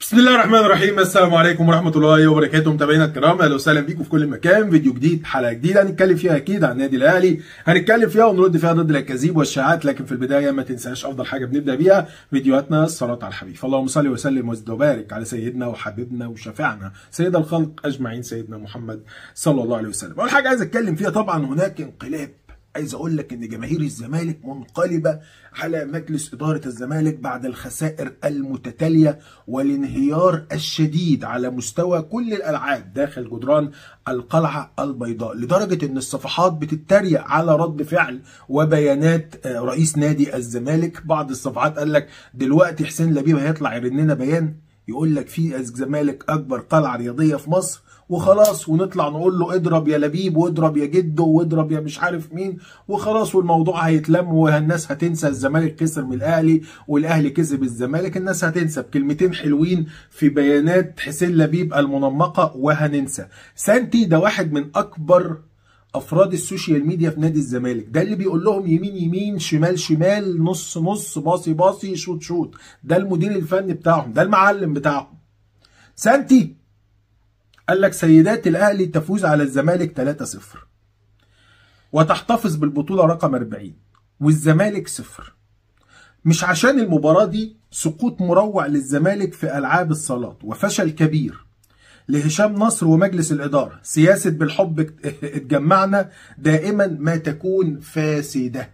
بسم الله الرحمن الرحيم السلام عليكم ورحمه الله وبركاته متابعينا الكرام اهلا وسهلا بيكم في كل مكان فيديو جديد حلقه جديده هنتكلم فيها اكيد عن النادي الاهلي هنتكلم فيها ونرد فيها ضد الاكاذيب والشائعات لكن في البدايه ما تنساش افضل حاجه بنبدا بيها فيديوهاتنا الصلاه على الحبيب اللهم صل وسلم وزد وبارك على سيدنا وحبيبنا وشفيعنا سيد الخلق اجمعين سيدنا محمد صلى الله عليه وسلم اول حاجه عايز اتكلم فيها طبعا هناك انقلاب عايز اقول لك ان جماهير الزمالك منقلبه على مجلس اداره الزمالك بعد الخسائر المتتاليه والانهيار الشديد على مستوى كل الالعاب داخل جدران القلعه البيضاء لدرجه ان الصفحات بتتريق على رد فعل وبيانات رئيس نادي الزمالك بعض الصفحات قال لك دلوقتي حسين لبيب هيطلع يرننا بيان يقول لك في الزمالك اكبر قلعه رياضيه في مصر وخلاص ونطلع نقول له اضرب يا لبيب واضرب يا جده واضرب يا مش عارف مين وخلاص والموضوع هيتلم والناس هتنسى الزمالك خسر من الاهلي والاهلي كسب الزمالك الناس هتنسى بكلمتين حلوين في بيانات حسين لبيب المنمقه وهننسى سانتي ده واحد من اكبر افراد السوشيال ميديا في نادي الزمالك ده اللي بيقول لهم يمين يمين شمال شمال نص نص باصي باصي شوت شوت ده المدير الفني بتاعهم ده المعلم بتاعهم سانتي قال لك سيدات الاهلي تفوز على الزمالك 3-0 وتحتفظ بالبطوله رقم 40 والزمالك صفر مش عشان المباراه دي سقوط مروع للزمالك في العاب الصالات وفشل كبير لهشام نصر ومجلس الاداره سياسه بالحب اتجمعنا دائما ما تكون فاسده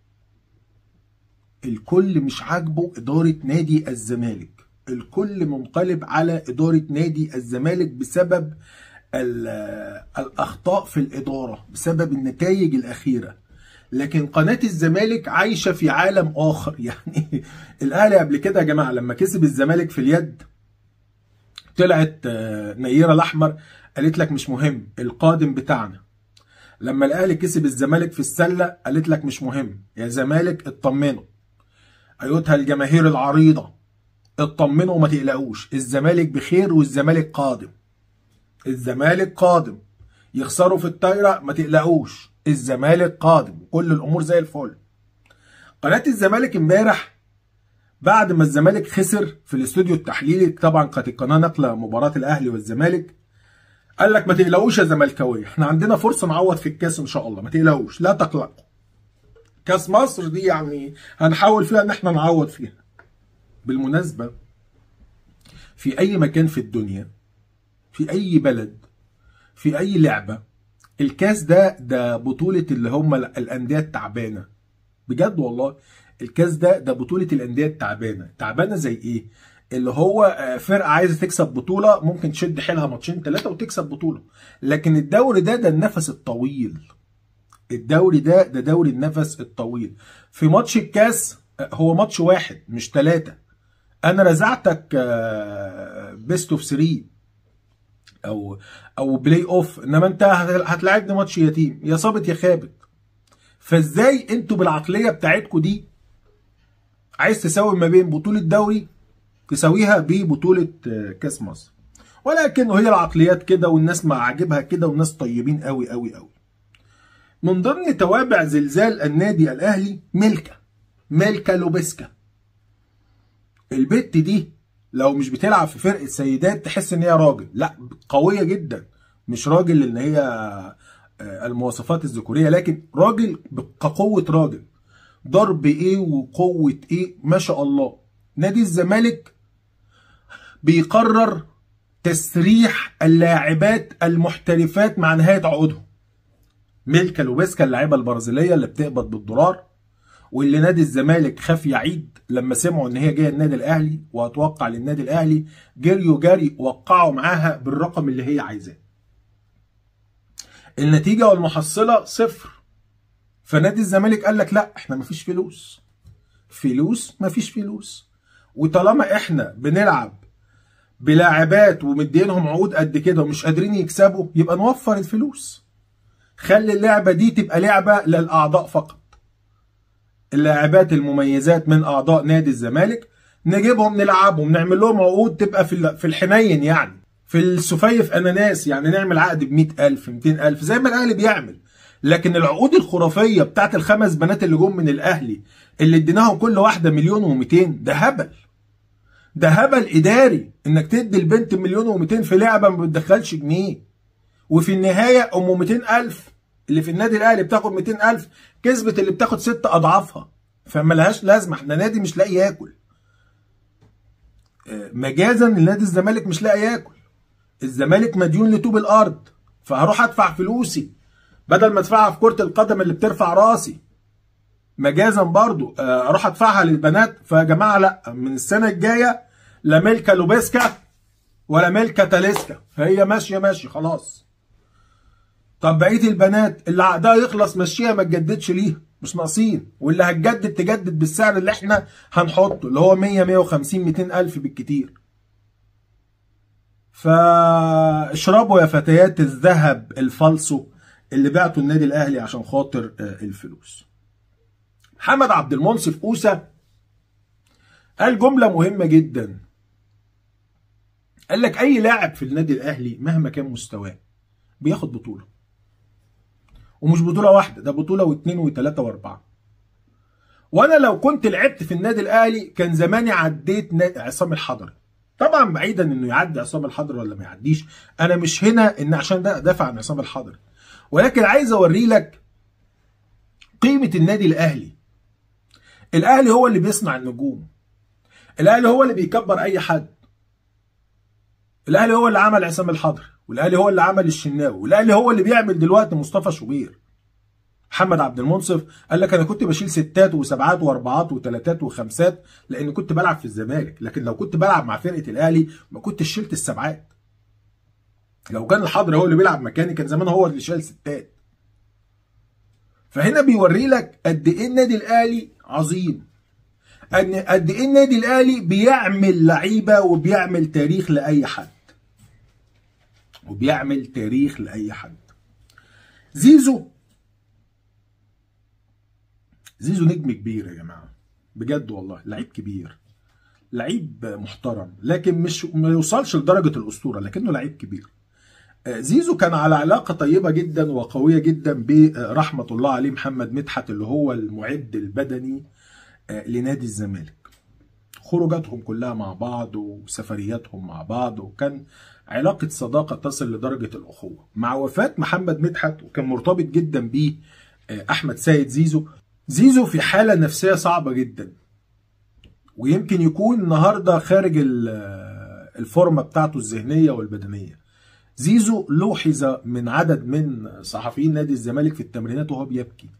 الكل مش عاجبه اداره نادي الزمالك الكل منقلب على إدارة نادي الزمالك بسبب الأخطاء في الإدارة بسبب النتائج الأخيرة لكن قناة الزمالك عايشة في عالم آخر يعني الأهلي قبل كده يا جماعة لما كسب الزمالك في اليد طلعت نيرة الأحمر قالت لك مش مهم القادم بتاعنا لما الأهلي كسب الزمالك في السلة قالت لك مش مهم يا زمالك اطمنوا أيتها الجماهير العريضة اطمنوا وما تقلقوش الزمالك بخير والزمالك قادم الزمالك قادم يخسروا في الطايره ما تقلقوش الزمالك قادم كل الامور زي الفل قناه الزمالك امبارح بعد ما الزمالك خسر في الاستوديو التحليلي طبعا كانت القناه نقله مباراه الاهلي والزمالك قال لك ما تقلقوش يا زملكاويه احنا عندنا فرصه نعوض في الكاس ان شاء الله ما تقلقوش لا تقلقوا كاس مصر دي يعني هنحاول فيها ان احنا نعوض فيها بالمناسبة في أي مكان في الدنيا في أي بلد في أي لعبة الكاس ده ده بطولة اللي هم الأندية التعبانة بجد والله الكاس ده ده بطولة الأندية التعبانة تعبانة زي إيه؟ اللي هو فرقة عايزة تكسب بطولة ممكن تشد حيلها ماتشين ثلاثة وتكسب بطولة لكن الدوري ده ده النفس الطويل الدوري ده ده دوري النفس الطويل في ماتش الكاس هو ماتش واحد مش ثلاثة انا رزعتك بيست اوف 3 او او بلاي اوف انما انت هتلاعبني ماتش يتيم يا صابت يا خابت فازاي انتوا بالعقليه بتاعتكم دي عايز تساوي ما بين بطوله دوري تساويها ببطوله كاس مصر ولكن هي العقليات كده والناس ما عاجبها كده والناس طيبين قوي قوي قوي من ضمن توابع زلزال النادي الاهلي ملكه ملكه لوبسكا البت دي لو مش بتلعب في فرقه سيدات تحس ان هي راجل لا قويه جدا مش راجل ان هي المواصفات الذكوريه لكن راجل كقوه راجل ضرب ايه وقوه ايه ما شاء الله نادي الزمالك بيقرر تسريح اللاعبات المحترفات مع نهايه عقودهم ميلكا لوبسكا اللاعبه البرازيليه اللي بتقبض بالدولار واللي نادي الزمالك خاف يعيد لما سمعوا ان هي جايه النادي الاهلي وهتوقع للنادي الاهلي جريوا جري وقعوا معاها بالرقم اللي هي عايزاه. النتيجه والمحصله صفر. فنادي الزمالك قال لك لا احنا مفيش فلوس. فلوس مفيش فلوس. وطالما احنا بنلعب بلاعبات ومدينهم عقود قد كده ومش قادرين يكسبوا يبقى نوفر الفلوس. خلي اللعبه دي تبقى لعبه للاعضاء فقط. اللاعبات المميزات من اعضاء نادي الزمالك نجيبهم نلعبهم نعمل لهم عقود تبقى في في الحنين يعني في السفيف اناناس يعني نعمل عقد ب 100000 200000 زي ما الاهلي بيعمل لكن العقود الخرافيه بتاعت الخمس بنات اللي جم من الاهلي اللي اديناهم كل واحده مليون و200 ده هبل ده هبل اداري انك تدي البنت مليون و200 في لعبه ما بتدخلش جنيه وفي النهايه ام 200000 اللي في النادي الاهلي بتاخد 200000 كسبت اللي بتاخد ست اضعافها فملهاش لازمه احنا نادي مش لاقي ياكل مجازا النادي الزمالك مش لاقي ياكل الزمالك مديون لطوب الارض فهروح ادفع فلوسي بدل ما ادفعها في كره القدم اللي بترفع راسي مجازا برضو اروح ادفعها للبنات فيا جماعه لا من السنه الجايه لا ملكه لوبيسكا ولا ملكه تاليسكا هي ماشيه ماشي خلاص طب بقيه البنات اللي عقدها يخلص مشيها ما تجددش ليها مش ناقصين واللي هتجدد تجدد بالسعر اللي احنا هنحطه اللي هو 100 150 200 الف بالكتير فاشربوا يا فتيات الذهب الفالصو اللي بعته النادي الاهلي عشان خاطر الفلوس محمد عبد المنصف اوسا قال جمله مهمه جدا قال لك اي لاعب في النادي الاهلي مهما كان مستواه بياخد بطوله ومش بطوله واحده ده بطوله واثنين وثلاثه واربعه وانا لو كنت لعبت في النادي الاهلي كان زماني عديت عصام الحضري طبعا بعيدا انه يعدي عصام الحضري ولا ما يعديش انا مش هنا ان عشان ده ادافع عن عصام الحضري ولكن عايز اوري لك قيمه النادي الاهلي الاهلي هو اللي بيصنع النجوم الاهلي هو اللي بيكبر اي حد الاهلي هو اللي عمل عصام الحضري والاهلي هو اللي عمل الشناوي والاهلي هو اللي بيعمل دلوقتي مصطفى شوبير محمد عبد المنصف قال لك انا كنت بشيل ستات وسبعات واربعات وثلاثات وخمسات لان كنت بلعب في الزمالك لكن لو كنت بلعب مع فرقه الاهلي ما كنتش شلت السبعات لو كان الحضري هو اللي بيلعب مكاني كان زمان هو اللي شايل ستات فهنا بيوري لك قد ايه النادي الاهلي عظيم قد ايه النادي الاهلي بيعمل لعيبه وبيعمل تاريخ لاي حد وبيعمل تاريخ لاي حد زيزو زيزو نجم كبير يا جماعه بجد والله لعيب كبير لعيب محترم لكن مش ما يوصلش لدرجه الاسطوره لكنه لعيب كبير زيزو كان على علاقه طيبه جدا وقويه جدا برحمه الله عليه محمد مدحت اللي هو المعد البدني لنادي الزمالك خروجاتهم كلها مع بعض وسفرياتهم مع بعض وكان علاقة صداقة تصل لدرجة الأخوة مع وفاة محمد مدحت وكان مرتبط جدا بيه أحمد سيد زيزو زيزو في حالة نفسية صعبة جدا ويمكن يكون النهاردة خارج الفورمة بتاعته الذهنية والبدنية زيزو لوحظ من عدد من صحفيين نادي الزمالك في التمرينات وهو بيبكي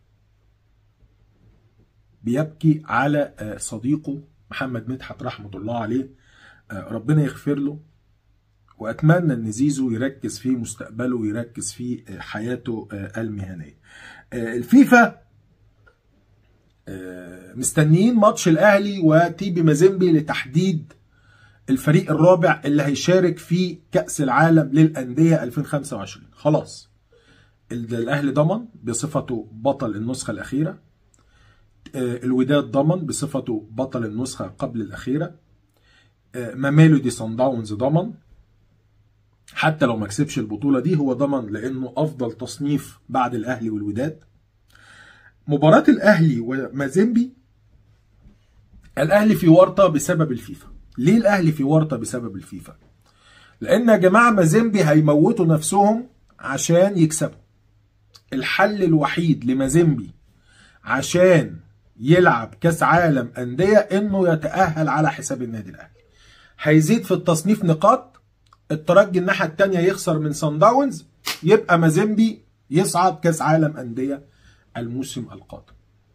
بيبكي على صديقه محمد مدحت رحمة الله عليه ربنا يغفر له واتمنى ان زيزو يركز في مستقبله ويركز في حياته المهنيه. الفيفا مستنيين ماتش الاهلي وتيبي مازيمبي لتحديد الفريق الرابع اللي هيشارك في كاس العالم للانديه 2025 خلاص الاهلي ضمن بصفته بطل النسخه الاخيره الوداد ضمن بصفته بطل النسخه قبل الاخيره ماميلودي صن داونز ضمن حتى لو ما كسبش البطولة دي هو ضمن لأنه أفضل تصنيف بعد الأهلي والوداد مباراة الأهلي ومازيمبي الأهلي في ورطة بسبب الفيفا ليه الأهلي في ورطة بسبب الفيفا لأن يا جماعة مازيمبي هيموتوا نفسهم عشان يكسبوا الحل الوحيد لمازيمبي عشان يلعب كاس عالم أندية إنه يتأهل على حساب النادي الأهلي هيزيد في التصنيف نقاط الترجي الناحيه الثانيه يخسر من سان داونز يبقى مازيمبي يصعد كاس عالم انديه الموسم القادم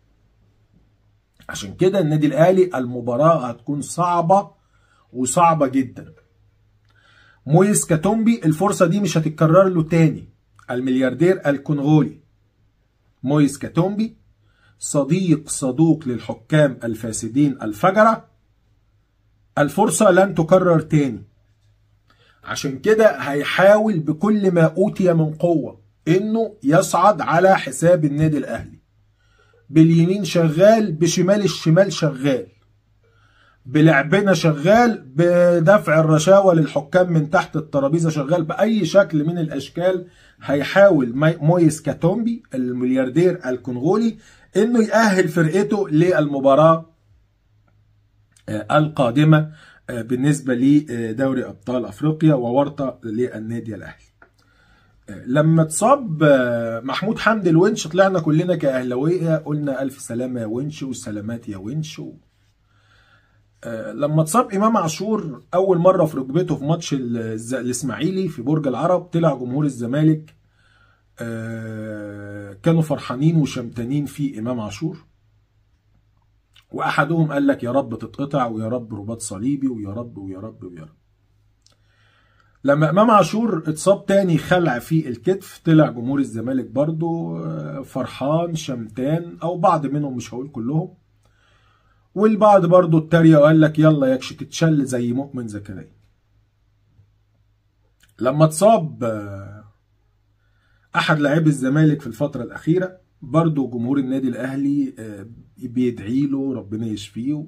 عشان كده النادي الاهلي المباراه هتكون صعبه وصعبه جدا مويس كاتومبي الفرصه دي مش هتتكرر له تاني الملياردير الكونغولي مويس كاتومبي صديق صدوق للحكام الفاسدين الفجره الفرصه لن تكرر تاني عشان كده هيحاول بكل ما اوتي من قوه انه يصعد على حساب النادي الاهلي باليمين شغال بشمال الشمال شغال بلعبنا شغال بدفع الرشاوى للحكام من تحت الترابيزه شغال باي شكل من الاشكال هيحاول مويس كاتومبي الملياردير الكونغولي انه يأهل فرقته للمباراه القادمه بالنسبه لدوري ابطال افريقيا وورطه للنادي الاهلي لما اتصاب محمود حمدي الونش طلعنا كلنا كاهلاويه قلنا الف سلامه يا ونش والسلامات يا ونش و... لما اتصاب امام عاشور اول مره في ركبته في ماتش الاسماعيلي في برج العرب طلع جمهور الزمالك كانوا فرحانين وشمتانين في امام عاشور واحدهم قال لك يا رب تتقطع ويا رب رباط صليبي ويا رب ويا رب ويا رب لما امام عاشور اتصاب تاني خلع في الكتف طلع جمهور الزمالك برضو فرحان شمتان او بعض منهم مش هقول كلهم والبعض برضو اتريق وقال لك يلا يكش تتشل زي مؤمن زكريا لما اتصاب احد لاعبي الزمالك في الفتره الاخيره برضو جمهور النادي الاهلي بيدعي له ربنا يشفيه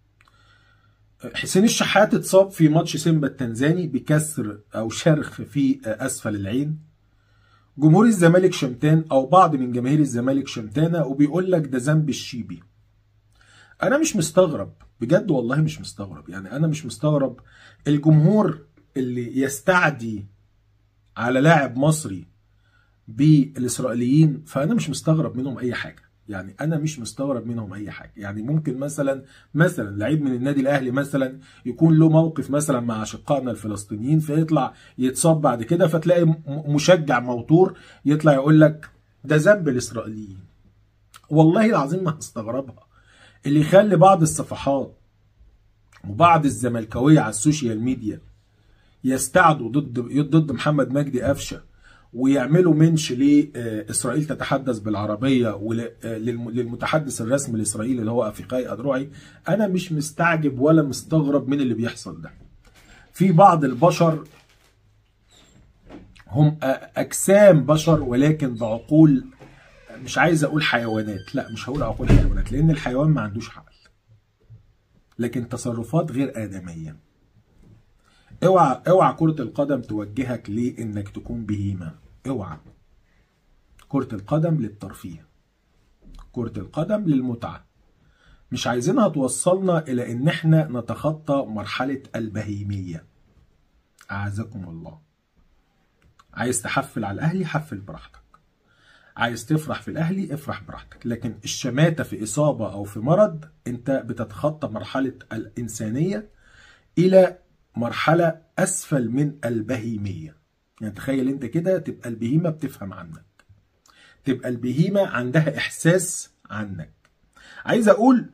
حسين الشحات اتصاب في ماتش سيمبا التنزاني بكسر او شرخ في اسفل العين جمهور الزمالك شمتان او بعض من جماهير الزمالك شمتانه وبيقول لك ده ذنب الشيبي انا مش مستغرب بجد والله مش مستغرب يعني انا مش مستغرب الجمهور اللي يستعدي على لاعب مصري بالاسرائيليين فانا مش مستغرب منهم اي حاجه يعني انا مش مستغرب منهم اي حاجه يعني ممكن مثلا مثلا لعيب من النادي الاهلي مثلا يكون له موقف مثلا مع اشقائنا الفلسطينيين فيطلع يتصاب بعد كده فتلاقي مشجع موتور يطلع يقول لك ده ذنب الاسرائيليين والله العظيم ما هستغربها اللي يخلي بعض الصفحات وبعض الزملكاويه على السوشيال ميديا يستعدوا ضد ضد محمد مجدي قفشه ويعملوا منش لاسرائيل تتحدث بالعربيه وللمتحدث الرسمي الاسرائيلي اللي هو افيقاي ادروعي انا مش مستعجب ولا مستغرب من اللي بيحصل ده في بعض البشر هم اجسام بشر ولكن بعقول مش عايز اقول حيوانات لا مش هقول عقول حيوانات لان الحيوان ما عندوش عقل لكن تصرفات غير ادميه اوعى اوعى كرة القدم توجهك لانك تكون بهيمة اوعى كرة القدم للترفيه كرة القدم للمتعة مش عايزينها توصلنا الى ان احنا نتخطى مرحلة البهيمية اعزكم الله عايز تحفل على الاهلي حفل براحتك عايز تفرح في الاهلي افرح براحتك لكن الشماتة في اصابة او في مرض انت بتتخطى مرحلة الانسانية الى مرحلة أسفل من البهيمية يعني تخيل أنت كده تبقى البهيمة بتفهم عنك تبقى البهيمة عندها إحساس عنك عايز أقول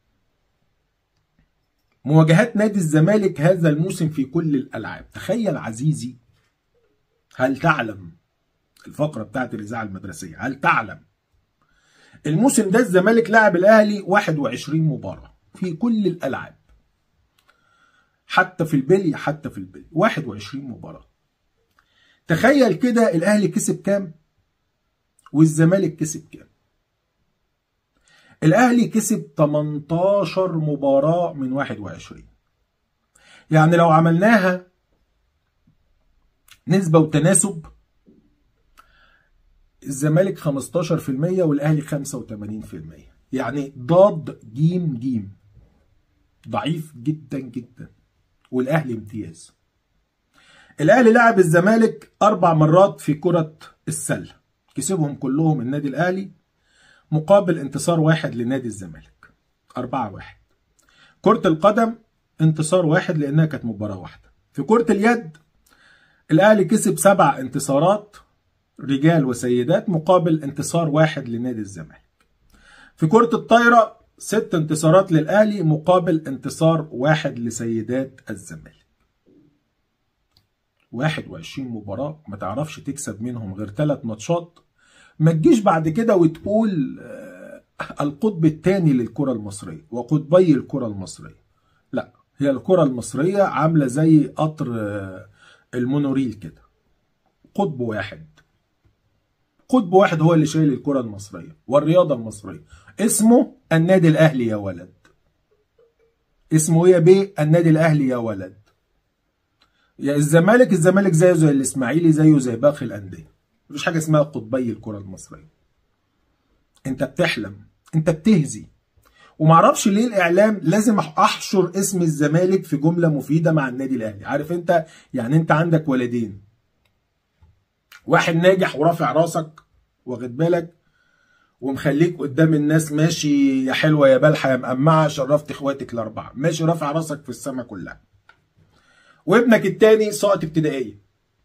مواجهات نادي الزمالك هذا الموسم في كل الألعاب تخيل عزيزي هل تعلم الفقرة بتاعت الإذاعة المدرسية هل تعلم الموسم ده الزمالك لعب الأهلي 21 مباراة في كل الألعاب حتى في البلي حتى في البلي 21 مباراة تخيل كده الاهلي كسب كام والزمالك كسب كام الاهلي كسب 18 مباراة من 21 يعني لو عملناها نسبة وتناسب الزمالك 15% والاهلي 85% يعني ضاد جيم جيم ضعيف جدا جدا والاهلي امتياز الاهلي لعب الزمالك اربع مرات في كرة السلة كسبهم كلهم النادي الاهلي مقابل انتصار واحد لنادي الزمالك أربعة واحد كرة القدم انتصار واحد لأنها كانت مباراة واحدة في كرة اليد الأهلي كسب سبع انتصارات رجال وسيدات مقابل انتصار واحد لنادي الزمالك في كرة الطايرة ست انتصارات للأهلي مقابل انتصار واحد لسيدات الزمالك 21 مباراة ما تعرفش تكسب منهم غير ثلاث ماتشات ما تجيش بعد كده وتقول القطب الثاني للكرة المصرية وقطبي الكرة المصرية لا هي الكرة المصرية عاملة زي قطر المونوريل كده قطب واحد قطب واحد هو اللي شايل الكرة المصرية والرياضة المصرية اسمه النادي الأهلي يا ولد اسمه يا بيه النادي الأهلي يا ولد يا الزمالك الزمالك زيه زي الإسماعيلي زيه زي باقي الأندية مفيش حاجة اسمها قطبي الكرة المصرية انت بتحلم انت بتهزي ومعرفش ليه الاعلام لازم احشر اسم الزمالك في جمله مفيده مع النادي الاهلي عارف انت يعني انت عندك ولدين واحد ناجح ورافع راسك واخد بالك ومخليك قدام الناس ماشي يا حلوه يا بلحه يا مقمعه شرفت اخواتك الاربعه ماشي رافع راسك في السما كلها وابنك التاني ساقط ابتدائيه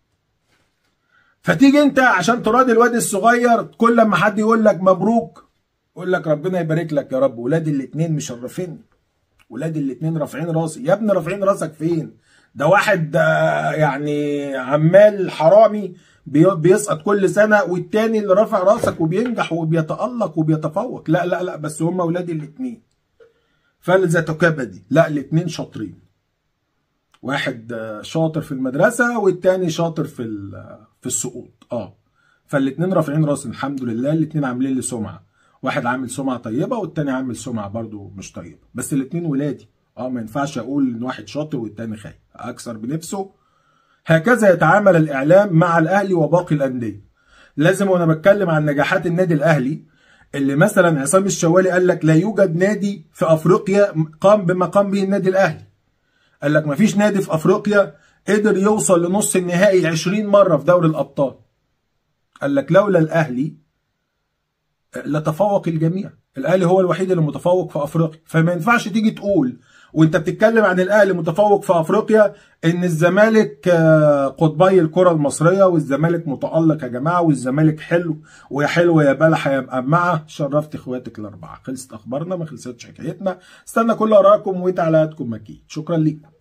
فتيجي انت عشان تراضي الواد الصغير كل لما حد يقول لك مبروك يقول لك ربنا يبارك لك يا رب ولادي الاتنين مشرفين ولادي الاتنين رافعين راسي يا ابني رافعين راسك فين ده واحد يعني عمال حرامي بيسقط كل سنه والتاني اللي رافع راسك وبينجح وبيتالق وبيتفوق لا لا لا بس هم ولادي الاتنين فلذا كبدي لا الاتنين شاطرين واحد شاطر في المدرسه والتاني شاطر في في السقوط اه فالاتنين رافعين راس الحمد لله الاتنين عاملين لي سمعه واحد عامل سمعه طيبه والتاني عامل سمعه برضو مش طيبه بس الاتنين ولادي اه ما ينفعش اقول ان واحد شاطر والتاني خايب اكثر بنفسه هكذا يتعامل الاعلام مع الاهلي وباقي الانديه لازم وانا بتكلم عن نجاحات النادي الاهلي اللي مثلا عصام الشوالي قال لك لا يوجد نادي في افريقيا قام بما قام به النادي الاهلي قال لك مفيش نادي في افريقيا قدر يوصل لنص النهائي 20 مره في دوري الابطال قال لك لولا الاهلي لتفوق الجميع الاهلي هو الوحيد اللي متفوق في افريقيا فما ينفعش تيجي تقول وانت بتتكلم عن الاهلي متفوق في افريقيا ان الزمالك قطبي الكره المصريه والزمالك متالق يا جماعه والزمالك حلو ويا حلوه يا بلحه يا مقمعه شرفت اخواتك الاربعه خلصت اخبارنا ما خلصتش حكايتنا استنى كل ارائكم وتعليقاتكم اكيد شكرا لكم